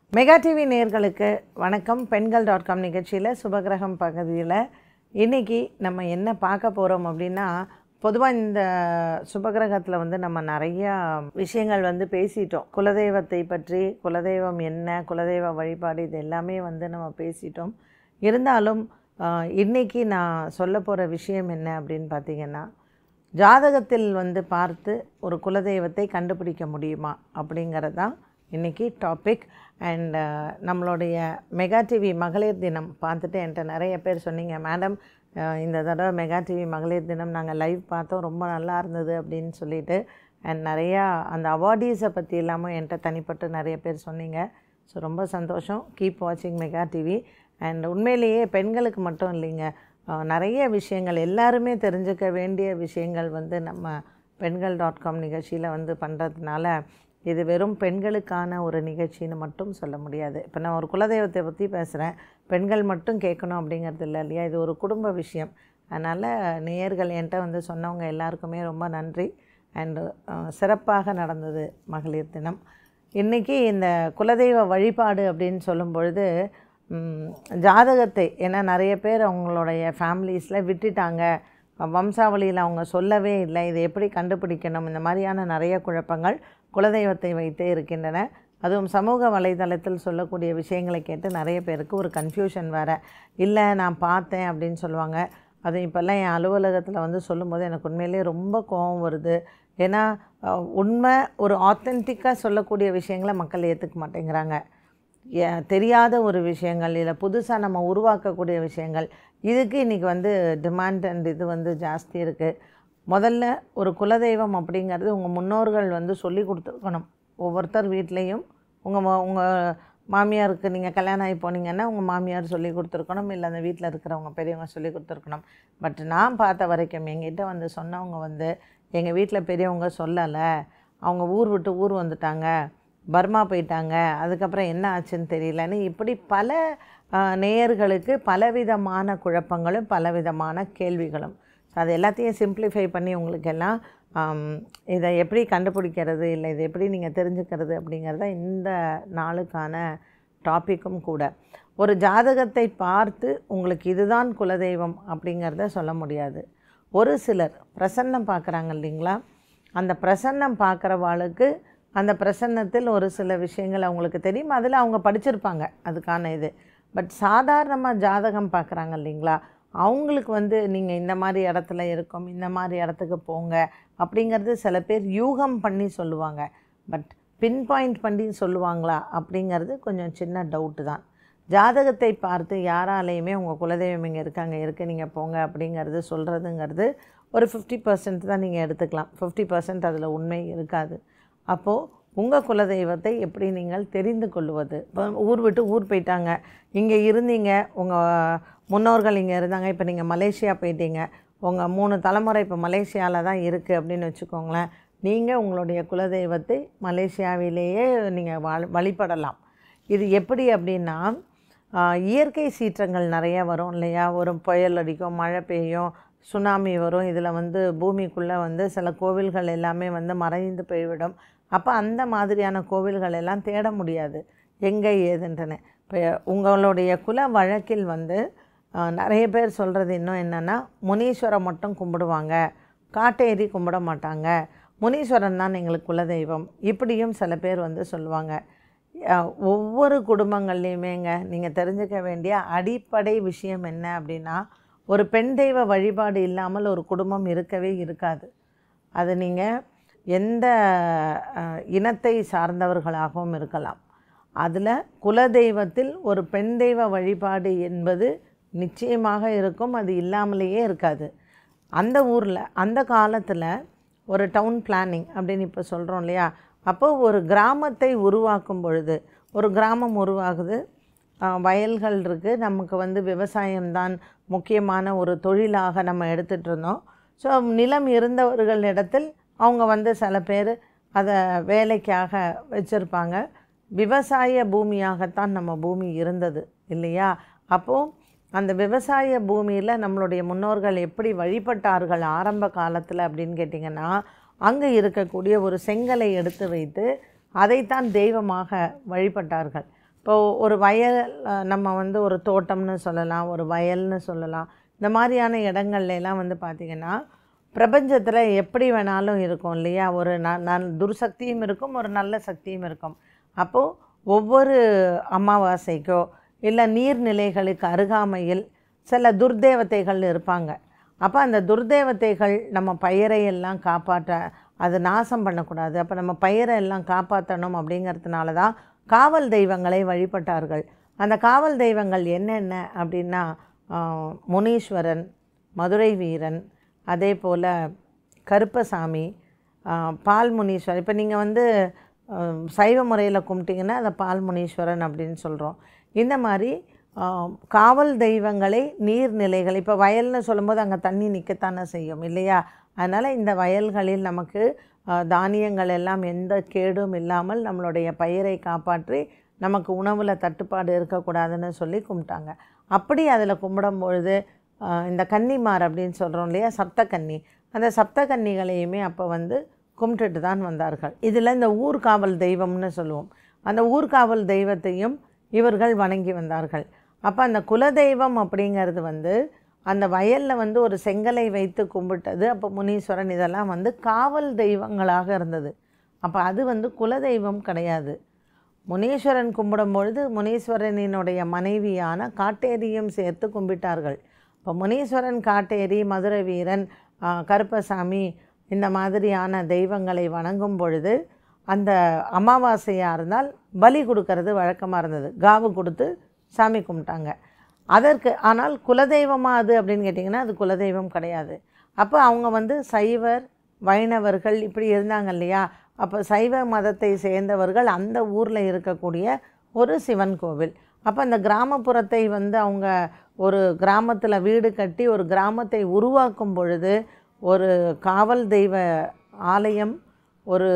mega TV நேயர்களுக்கு வணக்கம் பெண்கள் டாட் காம் நிகழ்ச்சியில் சுபகிரகம் பகுதியில் இன்றைக்கி நம்ம என்ன பார்க்க போகிறோம் அப்படின்னா பொதுவாக இந்த சுபகிரகத்தில் வந்து நம்ம நிறையா விஷயங்கள் வந்து பேசிட்டோம் குலதெய்வத்தை பற்றி குலதெய்வம் என்ன குலதெய்வ வழிபாடு இது எல்லாமே வந்து நம்ம பேசிட்டோம் இருந்தாலும் ஆஹ், இன்னைக்கு நான் சொல்ல போகிற விஷயம் என்ன அப்படின்னு பார்த்தீங்கன்னா ஜாதகத்தில் வந்து பார்த்து ஒரு குலதெய்வத்தை கண்டுபிடிக்க முடியுமா அப்படிங்கிறது தான் இன்றைக்கி டாபிக் அண்ட் நம்மளுடைய மெகா டிவி மகளிர் தினம் பார்த்துட்டு என்கிட்ட நிறைய பேர் சொன்னீங்க மேடம் இந்த தடவை மெகா டிவி மகளிர் தினம் நாங்கள் லைவ் பார்த்தோம் ரொம்ப நல்லா இருந்தது அப்படின்னு சொல்லிட்டு அண்ட் நிறையா அந்த அவார்டீஸை பற்றி எல்லாமே என்கிட்ட தனிப்பட்டு நிறைய பேர் சொன்னீங்க ஸோ ரொம்ப சந்தோஷம் கீப் வாட்சிங் மெகா டிவி அண்ட் உண்மையிலேயே பெண்களுக்கு மட்டும் இல்லைங்க அஹ், நிறைய விஷயங்கள் எல்லாருமே தெரிஞ்சுக்க வேண்டிய விஷயங்கள் வந்து நம்ம பெண்கள் டாட் காம் நிகழ்ச்சியில் வந்து பண்ணுறதுனால இது வெறும் பெண்களுக்கான ஒரு நிகழ்ச்சின்னு மட்டும் சொல்ல முடியாது இப்போ நான் ஒரு குலதெய்வத்தை பற்றி பேசுகிறேன் பெண்கள் மட்டும் கேட்கணும் அப்படிங்கிறது இல்லை இல்லையா இது ஒரு குடும்ப விஷயம் அதனால் நேயர்கள் என்கிட்ட வந்து சொன்னவங்க எல்லாருக்குமே ரொம்ப நன்றி அண்டு சிறப்பாக நடந்தது மகளிர் தினம் இன்றைக்கி இந்த குலதெய்வ வழிபாடு அப்படின்னு சொல்லும் பொழுது ம், ஜாதகத்தை ஏன்னா நிறைய பேர் அவங்களுடைய ஃபேமிலிஸில் விட்டுட்டாங்க வம்சாவளியில் அவங்க சொல்லவே இல்லை இதை எப்படி கண்டுபிடிக்கணும் இந்த மாதிரியான நிறைய குழப்பங்கள் குலதெய்வத்தை வைத்தே இருக்கின்றன அதுவும் சமூக வலைதளத்தில் சொல்லக்கூடிய விஷயங்களை கேட்டு நிறைய பேருக்கு ஒரு கன்ஃபியூஷன் வேறு இல்லை நான் பார்த்தேன் அப்படின்னு சொல்லுவாங்க அதுவும் இப்போல்லாம் என் அலுவலகத்தில் வந்து சொல்லும்போது எனக்கு உண்மையிலேயே ரொம்ப கோபம் வருது ஏன்னா அஹ், உண்மை ஒரு ஆத்தென்டிக்காக சொல்லக்கூடிய விஷயங்களை மக்கள் ஏற்றுக்க மாட்டேங்கிறாங்க ஏ- தெரியாத ஒரு விஷயங்கள் இல்லை புதுசாக நம்ம உருவாக்கக்கூடிய விஷயங்கள் இதுக்கு இன்றைக்கி வந்து டிமாண்ட் அண்ட் இது வந்து ஜாஸ்தி இருக்குது முதல்ல ஒரு குலதெய்வம் அப்படிங்கிறது உங்கள் முன்னோர்கள் வந்து சொல்லி கொடுத்துருக்கணும் ஒவ்வொருத்தர் வீட்லேயும் உங்கள் உங்கள் மாமியாருக்கு நீங்கள் கல்யாணம் ஆகி போனீங்கன்னா உங்கள் மாமியார் சொல்லி கொடுத்துருக்கணும் இல்லை அந்த வீட்டில் இருக்கிறவங்க பெரியவங்க சொல்லி கொடுத்துருக்கணும் பட் நான் பார்த்த வரைக்கும் எங்கிட்ட வந்து சொன்னவங்க வந்து எங்கள் வீட்டில் பெரியவங்க சொல்லலை அவங்க ஊர் விட்டு ஊர் வந்துட்டாங்க பர்மா போயிட்டாங்க அதுக்கப்புறம் என்ன ஆச்சுன்னு தெரியலன்னு இப்படி பல ஆ, நேயர்களுக்கு பலவிதமான குழப்பங்களும் பலவிதமான கேள்விகளும் ஸோ அது எல்லாத்தையும் சிம்பிளிஃபை பண்ணி உங்களுக்கு எல்லாம் ஆம், இதை எப்படி கண்டுபிடிக்கிறது இல்லை இதை எப்படி நீங்கள் தெரிஞ்சுக்கிறது அப்படிங்கிறத இந்த நாளுக்கான டாப்பிக்கும் கூட ஒரு ஜாதகத்தை பார்த்து உங்களுக்கு இதுதான் குலதெய்வம் அப்படிங்கிறத சொல்ல முடியாது ஒரு சிலர் பிரசன்னம் பார்க்குறாங்க இல்லைங்களா அந்த பிரசன்னம் பார்க்குறவாளுக்கு அந்த பிரசன்னத்தில் ஒரு சில விஷயங்கள் அவங்களுக்கு தெரியும் அதில் அவங்க படிச்சிருப்பாங்க அதுக்கான இது பட் சாதாரணமாக ஜாதகம் பார்க்குறாங்க இல்லைங்களா அவங்களுக்கு வந்து நீங்கள் இந்த மாதிரி இடத்துல இருக்கோம் இந்த மாதிரி இடத்துக்கு போங்க அப்படிங்கிறது சில பேர் யூகம் பண்ணி சொல்லுவாங்க பட் பின் பாயிண்ட் பண்ணி சொல்லுவாங்களா அப்படிங்கிறது கொஞ்சம் சின்ன டவுட்டு தான் ஜாதகத்தை பார்த்து யாராலையுமே உங்கள் குலதெய்வம் இங்கே இருக்காங்க இருக்குது நீங்கள் போங்க அப்படிங்கிறது சொல்கிறதுங்கிறது ஒரு ஃபிஃப்டி பர்சன்ட் தான் நீங்கள் எடுத்துக்கலாம் ஃபிஃப்டி பர்சன்ட் அதில் உண்மை இருக்காது அப்போது உங்கள் குலதெய்வத்தை எப்படி நீங்கள் தெரிந்து கொள்வது இப்போ ஊர் விட்டு ஊர் போயிட்டாங்க இங்கே இருந்தீங்க உங்கள் முன்னோர்கள் இங்கே இருந்தாங்க இப்போ நீங்கள் மலேசியா போயிட்டீங்க உங்கள் மூணு தலைமுறை இப்போ மலேசியாவில் தான் இருக்குது அப்படின்னு வச்சுக்கோங்களேன் நீங்கள் உங்களுடைய குலதெய்வத்தை மலேசியாவிலேயே நீங்கள் வழி வழிபடலாம் இது எப்படி அப்படின்னா ஆஹ், இயற்கை சீற்றங்கள் நிறைய வரும் இல்லையா ஒரு புயல் அடிக்கும் மழை பெய்யும் சுனாமி வரும் இதில் வந்து பூமிக்குள்ளே வந்து சில கோவில்கள் எல்லாமே வந்து மறைந்து போய்விடும் அப்போ அந்த மாதிரியான கோவில்கள் எல்லாம் தேட முடியாது எங்கே ஏதுன்றன இப்போ உங்களுடைய குல வழக்கில் வந்து ஆஹ், நிறைய பேர் சொல்கிறது இன்னும் என்னென்னா முனீஸ்வரம் மட்டும் கும்பிடுவாங்க காட்டேரி கும்பிட மாட்டாங்க முனீஸ்வரன் தான் எங்களுக்கு குலதெய்வம் இப்படியும் சில பேர் வந்து சொல்லுவாங்க அஹ் ஒவ்வொரு குடும்பங்கள்லேயுமேங்க நீங்கள் தெரிஞ்சுக்க வேண்டிய அடிப்படை விஷயம் என்ன அப்படின்னா ஒரு பெண் தெய்வ வழிபாடு இல்லாமல் ஒரு குடும்பம் இருக்கவே இருக்காது அது நீங்கள் எந்த அஹ், இனத்தை சார்ந்தவர்களாகவும் இருக்கலாம் அதில் குலதெய்வத்தில் ஒரு பெண் தெய்வ வழிபாடு என்பது நிச்சயமாக இருக்கும் அது இல்லாமலேயே இருக்காது அந்த ஊரில் அந்த காலத்தில் ஒரு டவுன் பிளானிங் அப்படின்னு இப்போ சொல்கிறோம் இல்லையா அப்போ ஒரு கிராமத்தை உருவாக்கும் பொழுது ஒரு கிராமம் உருவாகுது ஆஹ் வயல்கள் இருக்குது நமக்கு வந்து விவசாயம்தான் முக்கியமான ஒரு தொழிலாக நம்ம எடுத்துகிட்டு இருந்தோம் ஸோ நிலம் இருந்தவர்களிடத்தில் அவங்க வந்து சில பேர் அதை வேலைக்காக வச்சுருப்பாங்க விவசாய பூமியாகத்தான் நம்ம பூமி இருந்தது இல்லையா அப்போது அந்த விவசாய பூமியில் நம்மளுடைய முன்னோர்கள் எப்படி வழிபட்டார்கள் ஆரம்ப காலத்தில் அப்படின்னு கேட்டிங்கன்னா அங்கே இருக்கக்கூடிய ஒரு செங்கலை எடுத்து வைத்து அதைத்தான் தெய்வமாக வழிபட்டார்கள் இப்போது ஒரு வயல் அஹ், நம்ம வந்து ஒரு தோட்டம்னு சொல்லலாம் ஒரு வயல்னு சொல்லலாம் இந்த மாதிரியான இடங்கள்ல எல்லாம் வந்து பார்த்திங்கன்னா பிரபஞ்சத்தில் எப்படி வேணாலும் இருக்கும் இல்லையா ஒரு ந நல் துர்சக்தியும் இருக்கும் ஒரு நல்ல சக்தியும் இருக்கும் அப்போது ஒவ்வொரு அமாவாசைக்கோ இல்லை நீர்நிலைகளுக்கு அருகாமையில் சில துர்தேவதைகள் இருப்பாங்க அப்போ அந்த துர்தேவதைகள் நம்ம பயிரை எல்லாம் காப்பாற்ற அது நாசம் பண்ணக்கூடாது அப்போ நம்ம பயிரை எல்லாம் காப்பாற்றணும் அப்படிங்கிறதுனால தான் காவல் தெய்வங்களை வழிபட்டார்கள் அந்த காவல் தெய்வங்கள் என்னென்ன அப்படின்னா ஆஹ், முனீஸ்வரன் மதுரை வீரன் அதே போல் கருப்பசாமி ஆஹ், பால் முனீஸ்வரன் இப்போ நீங்கள் வந்து ஆஹ், சைவ முறையில் கும்பிட்டிங்கன்னா அதை பால் முனீஸ்வரன் அப்படின்னு சொல்கிறோம் இந்த மாதிரி ஆஹ், காவல் தெய்வங்களை நீர்நிலைகள் இப்போ வயல்னு சொல்லும்போது அங்கே தண்ணி நிற்கத்தானே செய்யும் இல்லையா அதனால் இந்த வயல்களில் நமக்கு ஆஹ், தானியங்கள் எல்லாம் எந்த கேடும் இல்லாமல் நம்மளுடைய பயிரை காப்பாற்றி நமக்கு உணவில் தட்டுப்பாடு இருக்கக்கூடாதுன்னு சொல்லி கும்பிட்டாங்க அப்படி அதில் கும்பிடும் பொழுது ஆஹ், இந்த கன்னிமார் அப்படின்னு சொல்கிறோம் இல்லையா சப்தக்கன்னி அந்த சப்தக்கன்னிகளையுமே அப்போ வந்து கும்பிட்டுட்டு தான் வந்தார்கள் இதில் இந்த ஊர்காவல் தெய்வம்னு சொல்லுவோம் அந்த ஊர்காவல் தெய்வத்தையும் இவர்கள் வணங்கி வந்தார்கள் அப்போ அந்த குலதெய்வம் அப்படிங்கிறது வந்து அந்த வயலில் வந்து ஒரு செங்கலை வைத்து கும்பிட்டது அப்போ முனீஸ்வரன் இதெல்லாம் வந்து காவல் தெய்வங்களாக இருந்தது அப்போ அது வந்து குலதெய்வம் கிடையாது முனீஸ்வரன் கும்பிடும் பொழுது முனீஸ்வரனினுடைய மனைவியான காட்டேரியும் சேர்த்து கும்பிட்டார்கள் இப்போ முனீஸ்வரன் காட்டேரி மதுரை வீரன் ஆ, கருப்பசாமி இந்த மாதிரியான தெய்வங்களை வணங்கும் பொழுது அந்த அமாவாசையாக இருந்தால் பலி கொடுக்கறது வழக்கமாக இருந்தது காவு கொடுத்து சாமி கும்பிட்டாங்க அதற்கு ஆனால் குலதெய்வமாக அது அப்படின்னு கேட்டிங்கன்னா அது குலதெய்வம் கிடையாது அப்போ அவங்க வந்து சைவர் வைணவர்கள் இப்படி இருந்தாங்க இல்லையா அப்போ சைவ மதத்தை சேர்ந்தவர்கள் அந்த ஊரில் இருக்கக்கூடிய ஒரு சிவன் கோவில் அப்போ அந்த கிராமப்புறத்தை வந்து அவங்க ஒரு கிராமத்தில் வீடு கட்டி ஒரு கிராமத்தை உருவாக்கும் பொழுது ஒரு காவல் தெய்வ ஆலயம் ஒரு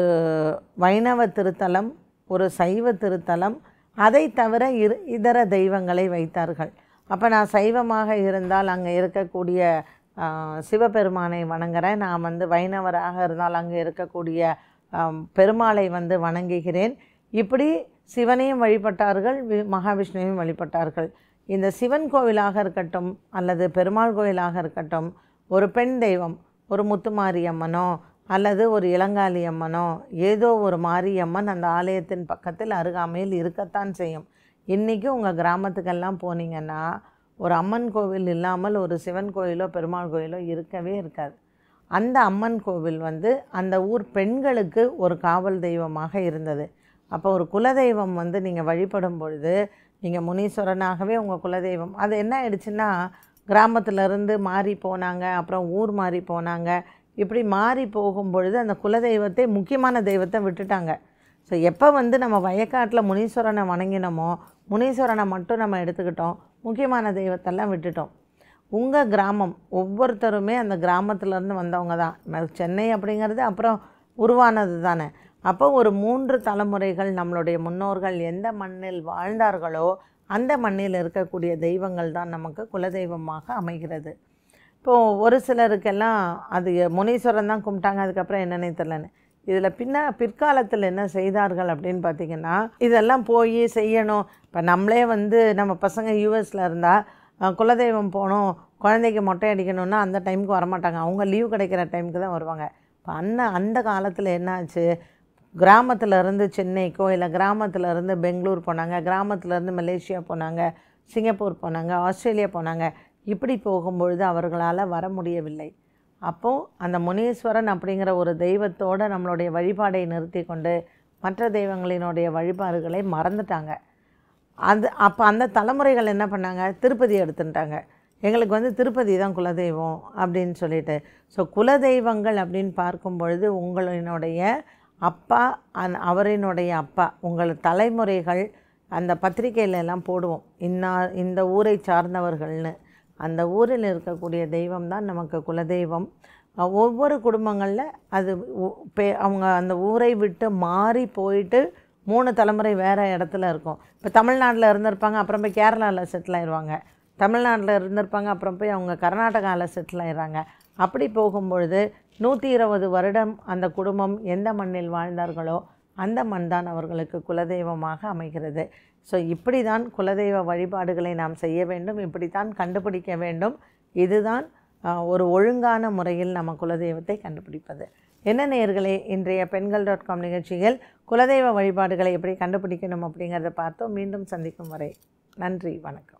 வைணவ திருத்தலம் ஒரு சைவ திருத்தலம் அதை தவிர இரு இதர தெய்வங்களை வைத்தார்கள் அப்போ நான் சைவமாக இருந்தால் அங்கே இருக்கக்கூடிய ஆ, சிவபெருமானை வணங்குறேன் நான் வந்து வைணவராக இருந்தால் அங்கே இருக்கக்கூடிய ஆம், பெருமாளை வந்து வணங்குகிறேன் இப்படி சிவனையும் வழிபட்டார்கள் வி- மகாவிஷ்ணுவையும் வழிபட்டார்கள் இந்த சிவன் கோவிலாக இருக்கட்டும் அல்லது பெருமாள் கோவிலாக இருக்கட்டும் ஒரு பெண் தெய்வம் ஒரு முத்துமாரியம்மனோ அல்லது ஒரு இளங்காளி அம்மனோ ஏதோ ஒரு மாரியம்மன் அந்த ஆலயத்தின் பக்கத்தில் அருகாமையில் இருக்கத்தான் செய்யும் இன்றைக்கும் உங்கள் கிராமத்துக்கெல்லாம் போனீங்கன்னா ஒரு அம்மன் கோவில் இல்லாமல் ஒரு சிவன் கோயிலோ பெருமாள் கோயிலோ இருக்கவே இருக்காது அந்த அம்மன் கோவில் வந்து அந்த ஊர் பெண்களுக்கு ஒரு காவல் தெய்வமாக இருந்தது அப்போ ஒரு குலதெய்வம் வந்து நீங்கள் வழிபடும் பொழுது நீங்கள் முனீஸ்வரனாகவே உங்கள் குலதெய்வம் அது என்ன ஆயிடுச்சுன்னா கிராமத்துல இருந்து மாறி போனாங்க அப்புறம் ஊர் மாறி போனாங்க இப்படி மாறி போகும் பொழுது அந்த குலதெய்வத்தை முக்கியமான தெய்வத்தை விட்டுட்டாங்க ஸோ எப்போ வந்து நம்ம வயக்காட்டில் முனீஸ்வரனை வணங்கினோமோ முனீஸ்வரனை மட்டும் நம்ம எடுத்துக்கிட்டோம் முக்கியமான தெய்வத்தெல்லாம் விட்டுட்டோம் உங்கள் கிராமம் ஒவ்வொருத்தருமே அந்த கிராமத்துலேருந்து வந்தவங்க தான் ம- சென்னை அப்படிங்கிறது அப்புறம் உருவானது தானே அப்போ ஒரு மூன்று தலைமுறைகள் நம்மளுடைய முன்னோர்கள் எந்த மண்ணில் வாழ்ந்தார்களோ அந்த மண்ணில் இருக்கக்கூடிய தெய்வங்கள் தான் நமக்கு குலதெய்வமாக அமைகிறது இப்போது ஒரு சிலருக்கெல்லாம் அது முனீஸ்வரன் தான் கும்பிட்டாங்க அதுக்கப்புறம் என்னன்னே தெரிலன்னு இதில் பின்ன பிற்காலத்தில் என்ன செய்தார்கள் அப்படின்னு பார்த்தீங்கன்னா இதெல்லாம் போய் செய்யணும் இப்போ நம்மளே வந்து நம்ம பசங்க யூஎஸில் இருந்தால் குலதெய்வம் போகணும் குழந்தைக்கு மொட்டை அடிக்கணும்னா அந்த டைமுக்கு வரமாட்டாங்க அவங்க லீவ் கிடைக்கிற டைமுக்கு தான் வருவாங்க இப்போ அண்ணா அந்த காலத்தில் என்னாச்சு கிராமத்துல இருந்து சென்னைக்கோ இல்லை கிராமத்துல இருந்து பெங்களூர் போனாங்க கிராமத்துல இருந்து மலேசியா போனாங்க சிங்கப்பூர் போனாங்க ஆஸ்திரேலியா போனாங்க இப்படி போகும்பொழுது அவர்களால் வர முடியவில்லை அப்போது அந்த முனீஸ்வரன் அப்படிங்கிற ஒரு தெய்வத்தோட நம்மளுடைய வழிபாடை நிறுத்தி கொண்டு மற்ற தெய்வங்களினுடைய வழிபாடுகளை மறந்துட்டாங்க அது அப்போ அந்த தலைமுறைகள் என்ன பண்ணாங்க திருப்பதி எடுத்துட்டாங்க எங்களுக்கு வந்து திருப்பதி தான் குலதெய்வம் அப்படின்னு சொல்லிட்டு ஸோ குலதெய்வங்கள் அப்படின்னு பார்க்கும் பொழுது உங்களினுடைய அப்பா அந் அவரினுடைய அப்பா உங்கள் தலைமுறைகள் அந்த பத்திரிக்கையில எல்லாம் போடுவோம் இன்னா இந்த ஊரை சார்ந்தவர்கள்னு அந்த ஊரில் இருக்கக்கூடிய தெய்வம் தான் நமக்கு குலதெய்வம் அஹ் ஒவ்வொரு குடும்பங்களில் அது உ- பே- அவங்க அந்த ஊரை விட்டு மாறி போயிட்டு மூணு தலைமுறை வேறு இடத்துல இருக்கும் இப்போ தமிழ்நாட்டில் இருந்திருப்பாங்க அப்புறம் போய் கேரளாவில் செட்டில் ஆயிடுவாங்க தமிழ்நாட்டில் இருந்திருப்பாங்க அப்புறம் போய் அவங்க கர்நாடகாவில் செட்டில் ஆயிடுறாங்க அப்படி போகும்பொழுது நூற்றி இருபது வருடம் அந்த குடும்பம் எந்த மண்ணில் வாழ்ந்தார்களோ அந்த மண் தான் அவர்களுக்கு குலதெய்வமாக அமைகிறது ஸோ இப்படி தான் குலதெய்வ வழிபாடுகளை நாம் செய்ய வேண்டும் இப்படித்தான் கண்டுபிடிக்க வேண்டும் இதுதான் ஆஹ், ஒரு ஒழுங்கான முறையில் நம்ம குலதெய்வத்தை கண்டுபிடிப்பது என்ன நேயர்களே இன்றைய பெண்கள் டாட் காம் நிகழ்ச்சியில் குலதெய்வ வழிபாடுகளை எப்படி கண்டுபிடிக்கணும் அப்படிங்கிறத பார்த்தோம் மீண்டும் சந்திக்கும் வரை நன்றி வணக்கம்